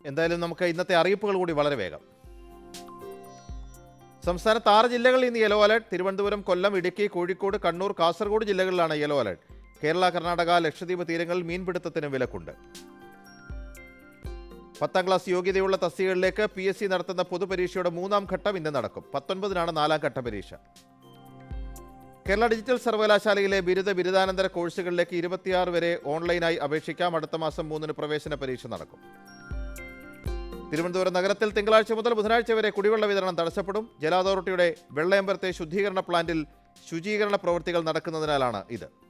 എന്തായാലും നമുക്ക് ഇന്നത്തെ അറിയിപ്പുകൾ കൂടി വളരെ വേഗം സംസ്ഥാനത്ത് ആറ് ജില്ലകളിൽ ഇന്ന് യെല്ലോ അലർട്ട് തിരുവനന്തപുരം കൊല്ലം ഇടുക്കി കോഴിക്കോട് കണ്ണൂർ കാസർഗോഡ് ജില്ലകളിലാണ് യെല്ലോ അലർട്ട് കേരള കർണാടക ലക്ഷദ്വീപ് തീരങ്ങളിൽ മീൻപിടുത്തത്തിന് വിലക്കുണ്ട് പത്താം ക്ലാസ് യോഗ്യതയുള്ള തസ്തികകളിലേക്ക് പി എസ് സി നടത്തുന്ന പൊതുപരീക്ഷയുടെ മൂന്നാം ഘട്ടം ഇന്ന് നടക്കും പത്തൊൻപതിനാണ് നാലാം ഘട്ട പരീക്ഷ കേരള ഡിജിറ്റൽ സർവകലാശാലയിലെ ബിരുദ ബിരുദാനന്തര കോഴ്സുകളിലേക്ക് ഇരുപത്തിയാറ് വരെ ഓൺലൈനായി അപേക്ഷിക്കാം അടുത്ത മാസം മൂന്നിന് പ്രവേശന പരീക്ഷ നടക്കും തിരുവനന്തപുരം നഗരത്തിൽ തിങ്കളാഴ്ച മുതൽ ബുധനാഴ്ച വരെ കുടിവെള്ള വിതരണം തടസ്സപ്പെടും ജല അതോറിറ്റിയുടെ വെള്ളയമ്പലത്തെ ശുദ്ധീകരണ പ്ലാന്റിൽ ശുചീകരണ പ്രവൃത്തികൾ നടക്കുന്നതിനാലാണ് ഇത്